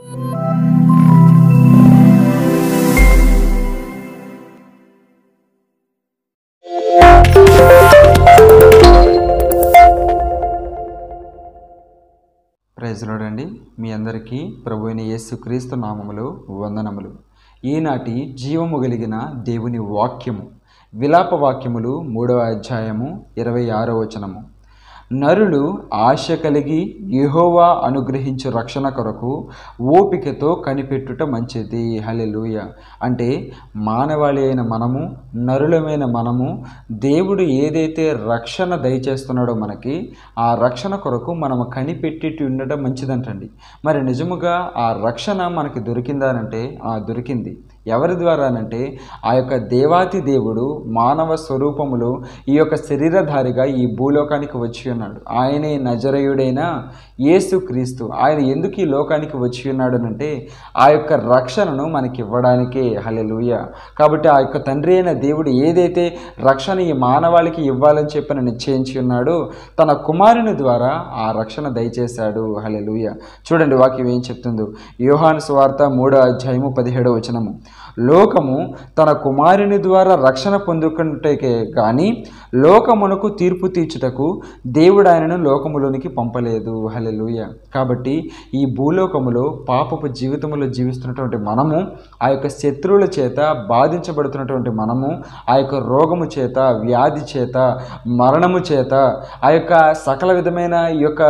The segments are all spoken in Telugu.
ప్రైజ్లోడండి మీ అందరికీ ప్రభు అయిన యేసుక్రీస్తు నామములో వందనములు ఈనాటి జీవము కలిగిన దేవుని వాక్యము విలాప వాక్యములు మూడవ అధ్యాయము ఇరవై ఆరో వచనము నరులు ఆశ కలిగి యెహోవా అనుగ్రహించు రక్షణ కొరకు ఓపికతో కనిపెట్టుట మంచిది హలెలూయ అంటే మానవాళి అయిన మనము నరులమైన మనము దేవుడు ఏదైతే రక్షణ దయచేస్తున్నాడో మనకి ఆ రక్షణ కొరకు మనము కనిపెట్టి ఉండటం మంచిదంటండి మరి నిజముగా ఆ రక్షణ మనకి దొరికిందానంటే ఆ దొరికింది ఎవరి ద్వారానంటే ఆ యొక్క దేవాతి దేవుడు మానవ స్వరూపములో ఈ యొక్క శరీరధారిగా ఈ భూలోకానికి వచ్చి ఉన్నాడు ఆయనే నజరయుడైన యేసు క్రీస్తు ఆయన ఎందుకు ఈ లోకానికి వచ్చి ఉన్నాడు అంటే ఆ యొక్క రక్షణను మనకి ఇవ్వడానికే హలెలుయ కాబట్టి ఆ యొక్క తండ్రి అయిన దేవుడు ఏదైతే రక్షణ ఈ మానవాళికి ఇవ్వాలని చెప్పిన నిశ్చయించి ఉన్నాడో తన కుమారుని ద్వారా ఆ రక్షణ దయచేశాడు హలెలుయ చూడండి వాక్యం ఏం చెప్తుందో యోహాను సువార్త మూడో అధ్యాయము పదిహేడో వచనము లోకము తన కుమారుని ద్వారా రక్షణ పొందుకుంటే కానీ లోకమునకు తీర్పు తీర్చుటకు దేవుడు ఆయనను లోకములోనికి పంపలేదు హలెలుయ కాబట్టి ఈ భూలోకములో పాపపు జీవితంలో జీవిస్తున్నటువంటి మనము ఆ యొక్క శత్రువుల చేత బాధించబడుతున్నటువంటి మనము ఆ యొక్క రోగము చేత వ్యాధి చేత మరణము చేత ఆ యొక్క సకల విధమైన ఈ యొక్క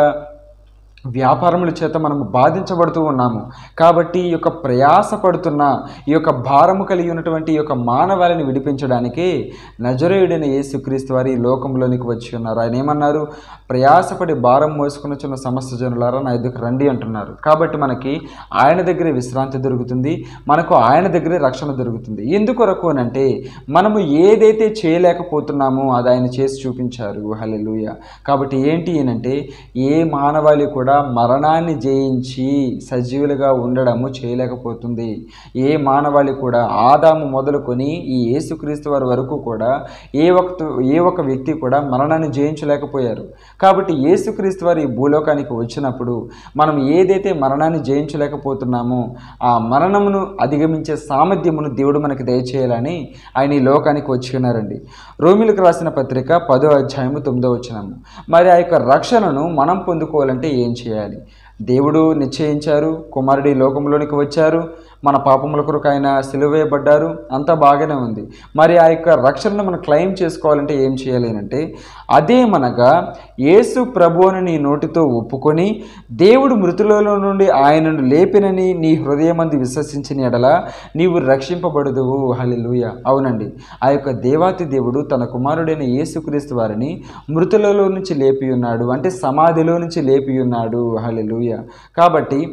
వ్యాపారముల చేత మనము బాధించబడుతూ ఉన్నాము కాబట్టి ఈ యొక్క ప్రయాసపడుతున్న ఈ యొక్క భారము కలిగి ఉన్నటువంటి ఈ యొక్క మానవాళిని విడిపించడానికి నజరేయుడైన యేసుక్రీస్తు వారి ఈ లోకంలోనికి వచ్చి ఉన్నారు ఆయన ఏమన్నారు ప్రయాసపడి భారం మోసుకుని వచ్చిన సమస్త జనులారా నా ఎదుకు రండి అంటున్నారు కాబట్టి మనకి ఆయన దగ్గరే విశ్రాంతి దొరుకుతుంది మనకు ఆయన దగ్గరే రక్షణ దొరుకుతుంది ఎందుకొరకు అని అంటే మనము ఏదైతే చేయలేకపోతున్నామో అది ఆయన చేసి చూపించారు హలెలుయ కాబట్టి ఏంటి అనంటే ఏ మానవాళి కూడా మరణాన్ని జయించి సజీవులుగా ఉండడము చేయలేకపోతుంది ఏ మానవాళి కూడా ఆదాము మొదలుకొని ఈ యేసుక్రీస్తు వారి వరకు కూడా ఏ ఒక్క ఏ ఒక్క వ్యక్తి కూడా మరణాన్ని జయించలేకపోయారు కాబట్టి యేసుక్రీస్తు వారి ఈ భూలోకానికి వచ్చినప్పుడు మనం ఏదైతే మరణాన్ని జయించలేకపోతున్నామో ఆ మరణమును అధిగమించే సామర్థ్యమును దేవుడు మనకి దయచేయాలని ఆయన ఈ లోకానికి వచ్చి ఉన్నారండి రోమిలకు రాసిన పత్రిక పదో అధ్యాయము తొమ్మిదో వచ్చినాము మరి ఆ యొక్క రక్షణను మనం పొందుకోవాలంటే ఏం చేయాలి దేవుడు నిశ్చయించారు కుమారుడి లోకంలోనికి వచ్చారు మన పాపముల కొరకు ఆయన సిలువేయబడ్డారు అంతా బాగానే ఉంది మరి ఆ యొక్క రక్షణను మనం క్లెయిమ్ చేసుకోవాలంటే ఏం చేయాలి అంటే అదేమనగా యేసు ప్రభువుని నీ నోటితో ఒప్పుకొని దేవుడు మృతులలో నుండి ఆయనను లేపినని నీ హృదయమంది విశ్వసించిన ఎడల నీవు రక్షింపబడదువు హలిలుయ అవునండి ఆ యొక్క దేవాతి దేవుడు తన కుమారుడైన యేసుక్రీస్తు వారిని మృతులలో నుంచి లేపి ఉన్నాడు అంటే సమాధిలో నుంచి లేపి ఉన్నాడు హలిలుయ కాబట్టి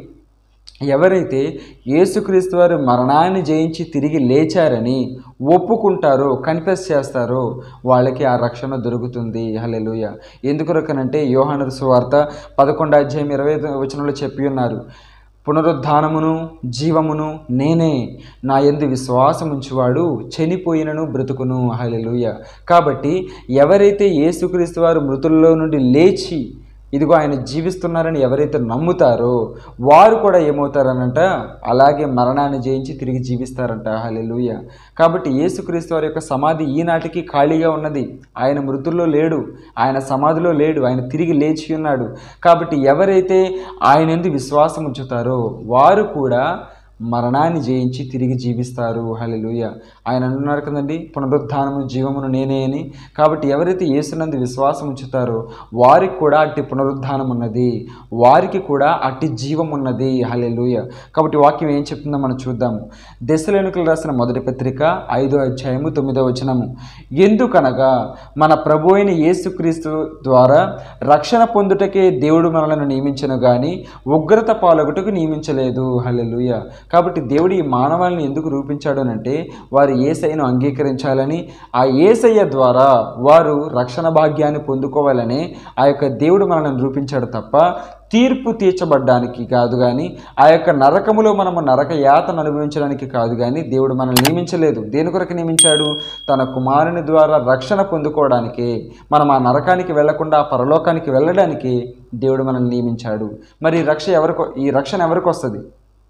ఎవరైతే యేసుక్రీస్తు వారు మరణాన్ని జయించి తిరిగి లేచారని ఒప్పుకుంటారో కన్ఫెస్ చేస్తారో వాళ్ళకి ఆ రక్షణ దొరుకుతుంది హలెలుయ ఎందుకొరకనంటే యోహాను సువార్త పదకొండు అధ్యాయం ఇరవై వచనంలో చెప్పి ఉన్నారు పునరుద్ధానమును జీవమును నేనే నా ఎందు విశ్వాసం ఉంచువాడు చనిపోయినను బ్రతుకును హలెలుయ కాబట్టి ఎవరైతే యేసుక్రీస్తు వారు మృతుల్లో నుండి లేచి ఇదిగో ఆయన జీవిస్తున్నారని ఎవరైతే నమ్ముతారో వారు కూడా ఏమవుతారనంట అలాగే మరణాన్ని జయించి తిరిగి జీవిస్తారంట హలెలుయ కాబట్టి యేసుక్రీస్తు వారి యొక్క సమాధి ఈనాటికి ఖాళీగా ఉన్నది ఆయన మృతుల్లో లేడు ఆయన సమాధిలో లేడు ఆయన తిరిగి లేచి ఉన్నాడు కాబట్టి ఎవరైతే ఆయన ఎందు విశ్వాసం ఉంచుతారో వారు కూడా మరణాన్ని జయించి తిరిగి జీవిస్తారు హలెలుయ ఆయన అంటున్నారు కదండి పునరుద్ధానము జీవమును నేనే అని కాబట్టి ఎవరైతే యేసునందు విశ్వాసం ఉంచుతారో వారికి కూడా అట్టి పునరుద్ధానం ఉన్నది వారికి కూడా అట్టి జీవం ఉన్నది హలెలుయ కాబట్టి వాక్యం ఏం చెప్తుందో మనం చూద్దాము దశలేనుకలు రాసిన మొదటి పత్రిక ఐదో అధ్యాయము తొమ్మిదో వచనము ఎందుకనగా మన ప్రభు అయిన యేసుక్రీస్తు ద్వారా రక్షణ పొందుటకే దేవుడు మనలను నియమించను కానీ ఉగ్రత పాలగుటకు నియమించలేదు హలెలుయ కాబట్టి దేవుడు ఈ మానవాళిని ఎందుకు రూపించాడు అంటే వారు ఏసయ్యను అంగీకరించాలని ఆ ఏసయ్య ద్వారా వారు రక్షణ భాగ్యాన్ని పొందుకోవాలని ఆ యొక్క దేవుడు మనల్ని రూపించాడు తప్ప తీర్పు తీర్చబడ్డానికి కాదు కానీ ఆ యొక్క నరకములో మనము నరక యాతను అనుభవించడానికి కాదు కానీ దేవుడు మనల్ని నియమించలేదు దేని కొరకు నియమించాడు తన కుమారుని ద్వారా రక్షణ పొందుకోవడానికి మనం ఆ నరకానికి వెళ్లకుండా ఆ పరలోకానికి వెళ్ళడానికి దేవుడు మనల్ని నియమించాడు మరి ఈ రక్ష ఎవరికి ఈ రక్షణ ఎవరికి వస్తుంది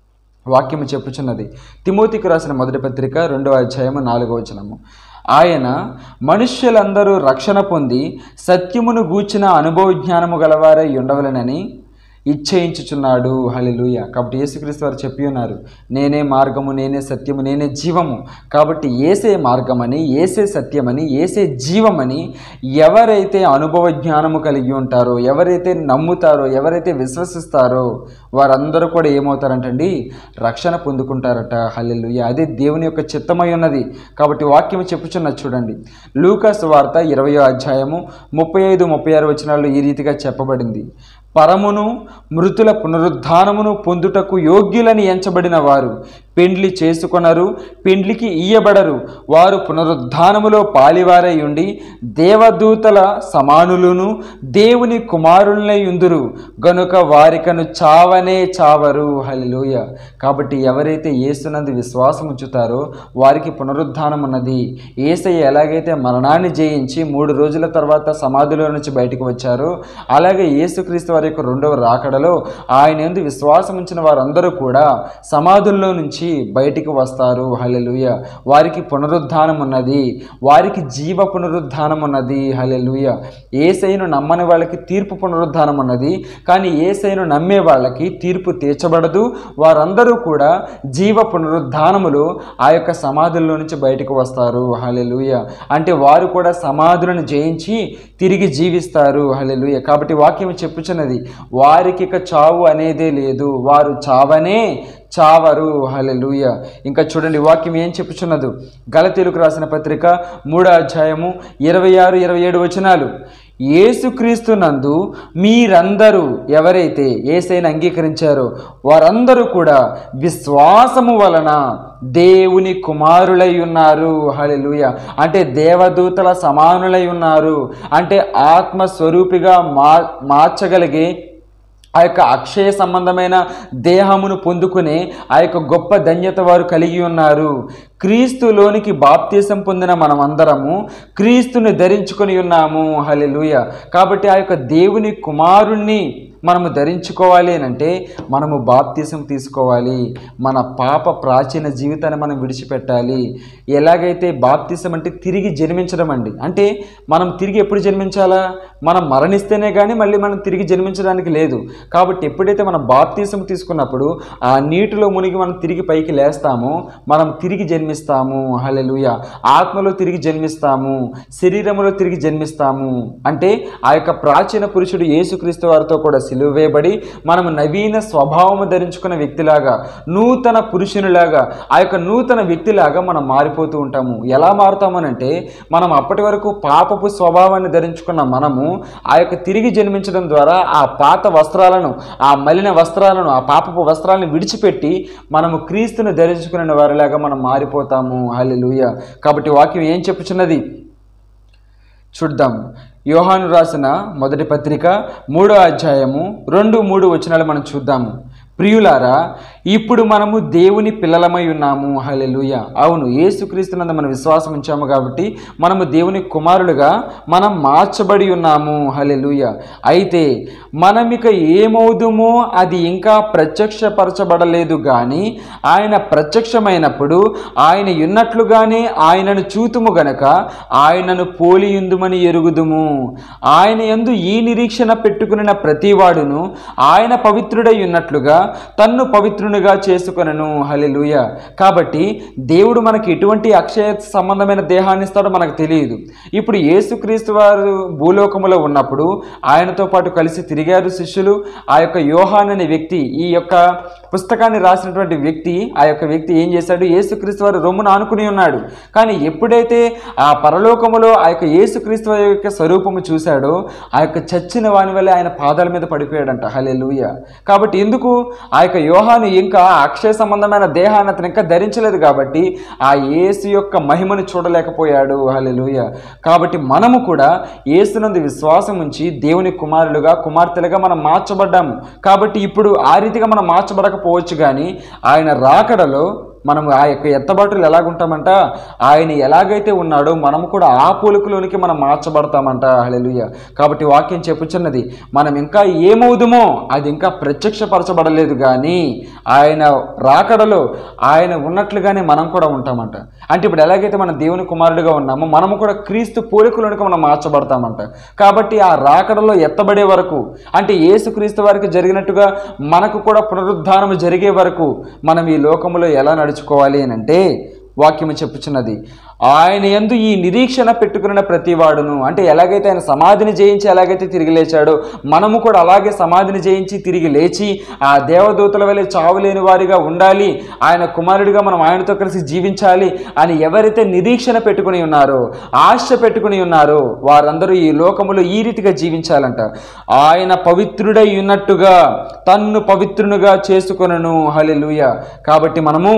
వాక్యము చెప్పుచున్నది తిమోతికి రాసిన మొదటి పత్రిక రెండవ అధ్యాయము నాలుగవ వచనము ఆయన మనుష్యులందరూ రక్షణ పొంది సత్యమును గూర్చిన అనుభవ జ్ఞానము గలవారై ఉండవలనని ఇచ్ఛయించుచున్నాడు హల్లెలూయ కాబట్టి యేసుక్రీస్తు వారు చెప్పి ఉన్నారు నేనే మార్గము నేనే సత్యము నేనే జీవము కాబట్టి ఏసే మార్గమని ఏసే సత్యమని ఏసే జీవమని ఎవరైతే అనుభవ జ్ఞానము కలిగి ఉంటారో ఎవరైతే నమ్ముతారో ఎవరైతే విశ్వసిస్తారో వారందరూ కూడా ఏమవుతారంటండి రక్షణ పొందుకుంటారట హల్లెలూయ అదే దేవుని యొక్క చిత్తమై ఉన్నది కాబట్టి వాక్యం చెప్పుచున్నది చూడండి లూకాస్ వార్త ఇరవయో అధ్యాయము ముప్పై ఐదు ముప్పై ఆరు వచనాల్లో ఈ రీతిగా చెప్పబడింది పరమును మృతుల పునరుద్ధానమును పొందుటకు యోగ్యులని ఎంచబడిన వారు పెండ్లి చేసుకొనరు పెండ్లికి ఇయ్యబడరు వారు పునరుద్ధానములో పాలివారై ఉండి దేవదూతల సమానులును దేవుని కుమారులై ఉందురు గనుక వారికను చావనే చావరు హలిలోయ కాబట్టి ఎవరైతే యేసునందు విశ్వాసం ఉంచుతారో వారికి పునరుద్ధానం ఉన్నది ఏసయ్య ఎలాగైతే మరణాన్ని జయించి మూడు రోజుల తర్వాత సమాధిలో నుంచి బయటకు వచ్చారో అలాగే యేసుక్రీస్తు వారి యొక్క రెండవ రాకడలో ఆయన ఎందు విశ్వాసం ఉంచిన వారందరూ కూడా సమాధుల్లో నుంచి బయటికి వస్తారు హలెలుయ వారికి పునరుద్ధానం ఉన్నది వారికి జీవ పునరుద్ధానం ఉన్నది హలెలుయ ఏసైను నమ్మని వాళ్ళకి తీర్పు పునరుద్ధానం ఉన్నది కానీ ఏసైను నమ్మే వాళ్ళకి తీర్పు తీర్చబడదు వారందరూ కూడా జీవ పునరుద్ధానములో ఆ యొక్క సమాధుల్లో నుంచి బయటకు వస్తారు హలెలుయ అంటే వారు కూడా సమాధులను జయించి తిరిగి జీవిస్తారు హలెలుయ కాబట్టి వాక్యం చెప్పుచున్నది వారికి ఇక చావు అనేదే లేదు వారు చావనే చావరు హలెలూయ ఇంకా చూడండి వాక్యం ఏం చెప్పుచున్నదు గలతీలకు రాసిన పత్రిక మూడో అధ్యాయము ఇరవై ఆరు ఇరవై ఏడు వచనాలు యేసుక్రీస్తు నందు మీరందరూ ఎవరైతే ఏసైని అంగీకరించారో వారందరూ కూడా విశ్వాసము వలన దేవుని కుమారులై ఉన్నారు హలెలూయ అంటే దేవదూతల సమానులై ఉన్నారు అంటే ఆత్మస్వరూపిగా మా మార్చగలిగే ఆ యొక్క అక్షయ సంబంధమైన దేహమును పొందుకునే ఆ యొక్క గొప్ప ధన్యత వారు కలిగి ఉన్నారు క్రీస్తులోనికి బాప్తీసం పొందిన మనమందరము క్రీస్తుని ధరించుకొని ఉన్నాము హలెలూయ కాబట్టి ఆ యొక్క దేవుని కుమారుణ్ణి మనము ధరించుకోవాలి అని అంటే మనము బాప్తీసం తీసుకోవాలి మన పాప ప్రాచీన జీవితాన్ని మనం విడిచిపెట్టాలి ఎలాగైతే బాప్తీసం అంటే తిరిగి జన్మించడం అండి అంటే మనం తిరిగి ఎప్పుడు జన్మించాలా మనం మరణిస్తేనే కానీ మళ్ళీ మనం తిరిగి జన్మించడానికి లేదు కాబట్టి ఎప్పుడైతే మనం బాప్తీసం తీసుకున్నప్పుడు ఆ నీటిలో మునిగి మనం తిరిగి పైకి లేస్తామో మనం తిరిగి జన్మిస్తాము హలెలుయ ఆత్మలో తిరిగి జన్మిస్తాము శరీరంలో తిరిగి జన్మిస్తాము అంటే ఆ యొక్క ప్రాచీన పురుషుడు యేసుక్రీస్తు వారితో కూడా సిలువ వేయబడి మనము నవీన స్వభావము ధరించుకున్న వ్యక్తిలాగా నూతన పురుషునిలాగా ఆ యొక్క నూతన వ్యక్తిలాగా మనం మారిపోతూ ఉంటాము ఎలా మారుతామనంటే మనం అప్పటి వరకు పాపపు స్వభావాన్ని ధరించుకున్న మనము ఆ యొక్క తిరిగి జన్మించడం ద్వారా ఆ పాత వస్త్రాలను ఆ మలిన వస్త్రాలను ఆ పాపపు వస్త్రాలను విడిచిపెట్టి మనము క్రీస్తుని ధరించుకునే వారిలాగా మనం మారిపోతాము హల్లెలూయ కాబట్టి వాక్యం ఏం చెప్పుచున్నది చూద్దాం యోహాను రాసిన మొదటి పత్రిక మూడో అధ్యాయము రెండు మూడు వచనాలు మనం చూద్దాము ప్రియులారా ఇప్పుడు మనము దేవుని పిల్లలమై ఉన్నాము హలెలుయ అవును యేసుక్రీస్తునందు మనం విశ్వాసం ఉంచాము కాబట్టి మనము దేవుని కుమారులుగా మనం మార్చబడి ఉన్నాము హలెలుయ అయితే మనమిక ఏమవుదుమో అది ఇంకా ప్రత్యక్షపరచబడలేదు కానీ ఆయన ప్రత్యక్షమైనప్పుడు ఆయన ఉన్నట్లుగానే ఆయనను చూతుము గనక ఆయనను పోలియుందుమని ఎరుగుదుము ఆయన యందు ఈ నిరీక్షణ పెట్టుకున్న ప్రతివాడును ఆయన పవిత్రుడై ఉన్నట్లుగా తన్ను పవిత్రునిగా చేసుకొనను హలెలుయ కాబట్టి దేవుడు మనకి ఎటువంటి అక్షయ సంబంధమైన దేహాన్ని ఇస్తాడో మనకు తెలియదు ఇప్పుడు యేసుక్రీస్తు వారు భూలోకములో ఉన్నప్పుడు ఆయనతో పాటు కలిసి తిరిగారు శిష్యులు ఆ యొక్క యోహాన్ అనే వ్యక్తి ఈ యొక్క పుస్తకాన్ని రాసినటువంటి వ్యక్తి ఆ యొక్క వ్యక్తి ఏం చేశాడు యేసుక్రీస్తు వారు రొమ్మును ఆనుకుని ఉన్నాడు కానీ ఎప్పుడైతే ఆ పరలోకములో ఆ యొక్క యేసుక్రీస్తు వారి యొక్క స్వరూపము చూశాడో ఆ యొక్క చచ్చిన వాని వల్ల ఆయన పాదాల మీద పడిపోయాడంట హలే కాబట్టి ఎందుకు ఆ యొక్క యోహాను ఇంకా అక్షయ సంబంధమైన దేహాన్ని అతను ఇంకా ధరించలేదు కాబట్టి ఆ యేసు యొక్క మహిమను చూడలేకపోయాడు హల్లెలూయ కాబట్టి మనము కూడా యేసునందు విశ్వాసం ఉంచి దేవుని కుమారులుగా కుమార్తెలుగా మనం మార్చబడ్డాము కాబట్టి ఇప్పుడు ఆ రీతిగా మనం మార్చబడకపోవచ్చు కానీ ఆయన రాకడలో మనం ఆ యొక్క ఎత్తబాటులు ఎలాగుంటామంట ఆయన ఎలాగైతే ఉన్నాడో మనము కూడా ఆ పోలికలోనికి మనం మార్చబడతామంట హల్లెలూయా కాబట్టి వాక్యం చెప్పుచున్నది మనం ఇంకా ఏమవుదుమో అది ఇంకా ప్రత్యక్షపరచబడలేదు కానీ ఆయన రాకడలో ఆయన ఉన్నట్లుగానే మనం కూడా ఉంటామంట అంటే ఇప్పుడు ఎలాగైతే మనం దేవుని కుమారుడిగా ఉన్నామో మనము కూడా క్రీస్తు పోలికలోనికి మనం మార్చబడతామంట కాబట్టి ఆ రాకడలో ఎత్తబడే వరకు అంటే యేసుక్రీస్తు వారికి జరిగినట్టుగా మనకు కూడా పునరుద్ధానం జరిగే వరకు మనం ఈ లోకములో ఎలా నడుచుకోవాలి అని అంటే వాక్యము చెప్పుచున్నది ఆయన ఎందు ఈ నిరీక్షణ పెట్టుకున్న ప్రతివాడును అంటే ఎలాగైతే ఆయన సమాధిని జయించి ఎలాగైతే తిరిగి లేచాడో మనము కూడా అలాగే సమాధిని జయించి తిరిగి లేచి ఆ దేవదూతల వలె చావులేని వారిగా ఉండాలి ఆయన కుమారుడిగా మనం ఆయనతో కలిసి జీవించాలి అని ఎవరైతే నిరీక్షణ పెట్టుకుని ఉన్నారో ఆశ పెట్టుకుని ఉన్నారో వారందరూ ఈ లోకములో ఈ రీతిగా జీవించాలంట ఆయన పవిత్రుడై ఉన్నట్టుగా తన్ను పవిత్రునిగా చేసుకొనను హల్లెలూయ కాబట్టి మనము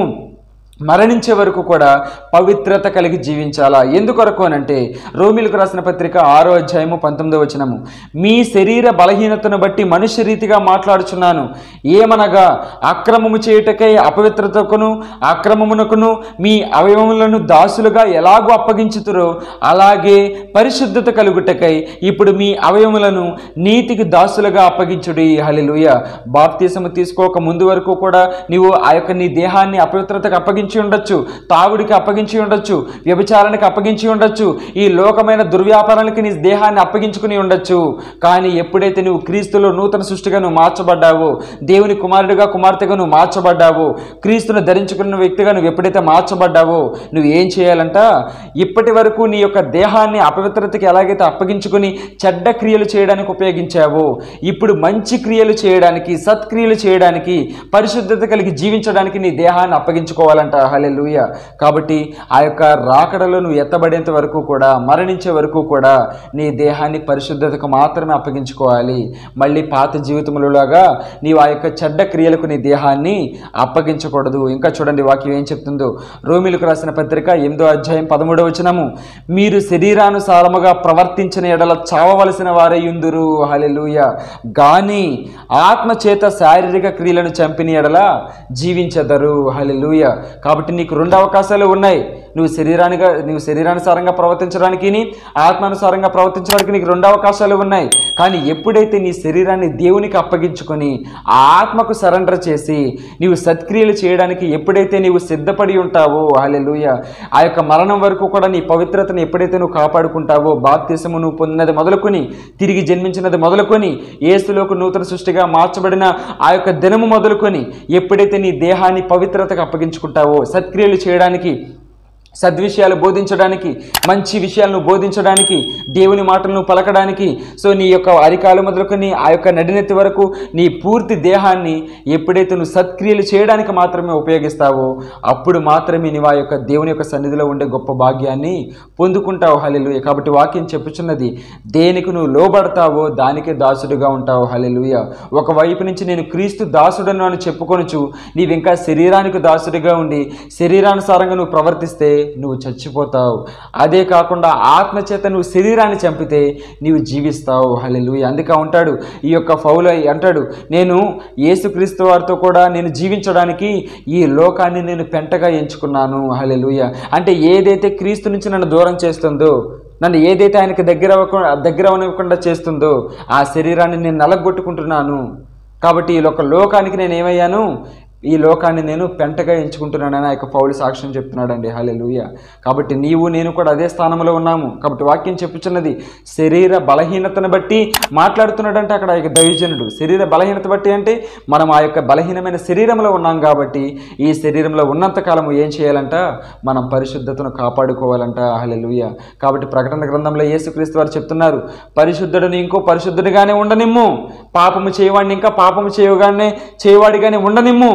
మరణించే వరకు కూడా పవిత్రత కలిగి జీవించాలా ఎందుకొరకు అనంటే రోమిలకు రాసిన పత్రిక ఆరో అధ్యాయము పంతొమ్మిదో వచనము మీ శరీర బలహీనతను బట్టి మనుష్య రీతిగా మాట్లాడుచున్నాను ఏమనగా అక్రమము చేయుటకై అపవిత్రతకును అక్రమమునకును మీ అవయవములను దాసులుగా ఎలాగో అప్పగించుతురో అలాగే పరిశుద్ధత కలుగుటకై ఇప్పుడు మీ అవయవములను నీతికి దాసులుగా అప్పగించుడి హలిలుయ బాప్తీసము తీసుకోక ముందు వరకు కూడా నీవు ఆ యొక్క నీ దేహాన్ని అపవిత్రతకు అప్పగించి ఉండొచ్చు తాగుడికి అప్పగించి ఉండొచ్చు వ్యభిచారానికి అప్పగించి ఉండొచ్చు ఈ లోకమైన దుర్వ్యాపారాలకి నీ దేహాన్ని అప్పగించుకుని ఉండొచ్చు కానీ ఎప్పుడైతే నువ్వు క్రీస్తులో నూతన సృష్టిగా నువ్వు మార్చబడ్డావో దేవుని కుమారుడిగా కుమార్తెగా నువ్వు మార్చబడ్డావో క్రీస్తును ధరించుకున్న వ్యక్తిగా నువ్వు ఎప్పుడైతే మార్చబడ్డావో నువ్వు ఏం చేయాలంట ఇప్పటి వరకు నీ యొక్క దేహాన్ని అపవిత్రతకి ఎలాగైతే అప్పగించుకుని చెడ్డ క్రియలు చేయడానికి ఉపయోగించావో ఇప్పుడు మంచి క్రియలు చేయడానికి సత్క్రియలు చేయడానికి పరిశుద్ధత కలిగి జీవించడానికి నీ దేహాన్ని అప్పగించుకోవాలంట హలెలూయ కాబట్టి ఆ యొక్క రాకడలో నువ్వు ఎత్తబడేంత వరకు కూడా మరణించే వరకు కూడా నీ దేహాన్ని పరిశుద్ధతకు మాత్రమే అప్పగించుకోవాలి మళ్ళీ పాత జీవితములలాగా నీవు ఆ యొక్క చెడ్డ క్రియలకు నీ దేహాన్ని అప్పగించకూడదు ఇంకా చూడండి వాక్యం ఏం చెప్తుందో రోమిలకు రాసిన పత్రిక ఎనిమిదో అధ్యాయం పదమూడవ వచనము మీరు శరీరానుసారముగా ప్రవర్తించిన ఎడల చావవలసిన వారై ఉందురు హలెలూయ గాని ఆత్మ చేత శారీరక క్రియలను చంపిన ఎడల జీవించదరు హలెలూయ కాబట్టి నీకు రెండు అవకాశాలు ఉన్నాయి నువ్వు శరీరానిగా నువ్వు శరీరానుసారంగా ప్రవర్తించడానికి ఆత్మానుసారంగా ప్రవర్తించడానికి నీకు రెండు అవకాశాలు ఉన్నాయి కానీ ఎప్పుడైతే నీ శరీరాన్ని దేవునికి అప్పగించుకొని ఆ ఆత్మకు సరెండర్ చేసి నీవు సత్క్రియలు చేయడానికి ఎప్పుడైతే నీవు సిద్ధపడి ఉంటావో హల్లెలూయ ఆ యొక్క మరణం వరకు కూడా నీ పవిత్రతను ఎప్పుడైతే నువ్వు కాపాడుకుంటావో బాప్తిసము నువ్వు పొందినది మొదలుకొని తిరిగి జన్మించినది మొదలుకొని ఏసులోకి నూతన సృష్టిగా మార్చబడిన ఆ యొక్క దినము మొదలుకొని ఎప్పుడైతే నీ దేహాన్ని పవిత్రతకు అప్పగించుకుంటావో సత్క్రియలు చేయడానికి సద్విషయాలు బోధించడానికి మంచి విషయాలను బోధించడానికి దేవుని మాటలను పలకడానికి సో నీ యొక్క అరికాలు మొదలుకొని ఆ యొక్క నడినెత్తి వరకు నీ పూర్తి దేహాన్ని ఎప్పుడైతే నువ్వు సత్క్రియలు చేయడానికి మాత్రమే ఉపయోగిస్తావో అప్పుడు మాత్రమే నీవు ఆ యొక్క దేవుని యొక్క సన్నిధిలో ఉండే గొప్ప భాగ్యాన్ని పొందుకుంటావు హలెలుయ కాబట్టి వాక్యం చెప్పుచున్నది దేనికి నువ్వు లోబడతావో దానికే దాసుడుగా ఉంటావు హలెలుయ ఒకవైపు నుంచి నేను క్రీస్తు దాసుడను అని చెప్పుకొనుచు నీవు ఇంకా శరీరానికి దాసుడిగా ఉండి శరీరానుసారంగా నువ్వు ప్రవర్తిస్తే నువ్వు చచ్చిపోతావు అదే కాకుండా ఆత్మ చేత నువ్వు శరీరాన్ని చంపితే నీవు జీవిస్తావు హల్లెలూయా అందుకే ఉంటాడు ఈ యొక్క ఫౌలు అంటాడు నేను యేసుక్రీస్తు వారితో కూడా నేను జీవించడానికి ఈ లోకాన్ని నేను పెంటగా ఎంచుకున్నాను హల్లెలూయా అంటే ఏదైతే క్రీస్తు నుంచి నన్ను దూరం చేస్తుందో నన్ను ఏదైతే ఆయనకి దగ్గర అవ్వకుండా దగ్గర అవనివ్వకుండా చేస్తుందో ఆ శరీరాన్ని నేను నలగొట్టుకుంటున్నాను కాబట్టి ఈ లోక లోకానికి నేను ఏమయ్యాను ఈ లోకాన్ని నేను పెంటగా ఎంచుకుంటున్నానని ఆ యొక్క పౌలు సాక్ష్యం చెప్తున్నాడండి హల్లెలూయ కాబట్టి నీవు నేను కూడా అదే స్థానంలో ఉన్నాము కాబట్టి వాక్యం చెప్పుచున్నది శరీర బలహీనతను బట్టి మాట్లాడుతున్నాడంటే అక్కడ ఆ యొక్క దైవజనుడు శరీర బలహీనత బట్టి అంటే మనం ఆ యొక్క బలహీనమైన శరీరంలో ఉన్నాం కాబట్టి ఈ శరీరంలో ఉన్నంత కాలము ఏం చేయాలంట మనం పరిశుద్ధతను కాపాడుకోవాలంట హల్లెలూయ కాబట్టి ప్రకటన గ్రంథంలో యేసుక్రీస్తు వారు చెప్తున్నారు పరిశుద్ధుడిని ఇంకో పరిశుద్ధుడిగానే ఉండనిమ్ము పాపము చేయవాడిని ఇంకా పాపము చేయగానే చేయవాడిగానే ఉండనిమ్ము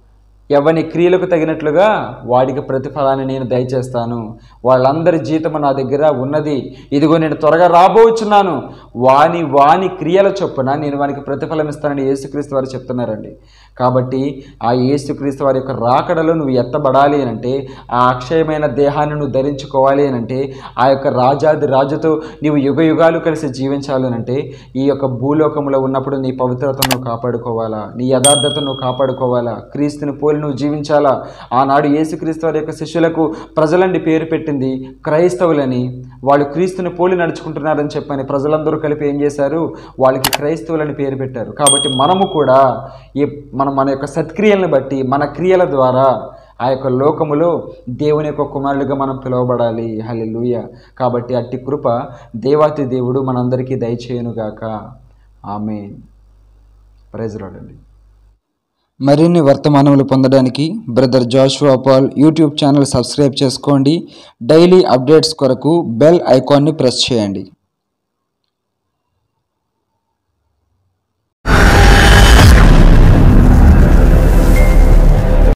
ఎవని క్రియలకు తగినట్లుగా వాడికి ప్రతిఫలాన్ని నేను దయచేస్తాను వాళ్ళందరి జీతము నా దగ్గర ఉన్నది ఇదిగో నేను త్వరగా రాబోచున్నాను వాని వాని క్రియల చొప్పున నేను వానికి ప్రతిఫలం ఇస్తానని యేసుక్రీస్తు వారు చెప్తున్నారండి కాబట్టి ఆ యేసుక్రీస్తు వారి యొక్క రాకడలో నువ్వు ఎత్తబడాలి అని అంటే ఆ అక్షయమైన దేహాన్ని నువ్వు ధరించుకోవాలి అని అంటే ఆ యొక్క రాజాది రాజుతో నీవు యుగ యుగాలు కలిసి జీవించాలి అని అంటే ఈ యొక్క భూలోకంలో ఉన్నప్పుడు నీ పవిత్రతను నువ్వు కాపాడుకోవాలా నీ యథార్థతను నువ్వు కాపాడుకోవాలా క్రీస్తుని పోలి నువ్వు జీవించాలా ఆనాడు యేసుక్రీస్తు వారి యొక్క శిష్యులకు ప్రజలండి పేరు పెట్టింది క్రైస్తవులని వాళ్ళు క్రీస్తుని పోలి నడుచుకుంటున్నారని చెప్పని ప్రజలందరూ కలిపి ఏం చేశారు వాళ్ళకి క్రైస్తవులని పేరు పెట్టారు కాబట్టి మనము కూడా ఈ మనం మన యొక్క సత్క్రియలను బట్టి మన క్రియల ద్వారా ఆ యొక్క లోకములో దేవుని యొక్క కుమారులుగా మనం పిలువబడాలి హల్లెలూయ కాబట్టి అట్టి కృప దేవాతి దేవుడు మనందరికీ దయచేయనుగాక ఆమె ప్రైజ్లాడండి మరిన్ని వర్తమానములు పొందడానికి brother Joshua Paul YouTube channel subscribe చేసుకోండి డైలీ అప్డేట్స్ కొరకు బెల్ ఐకాన్ని ప్రెస్ చేయండి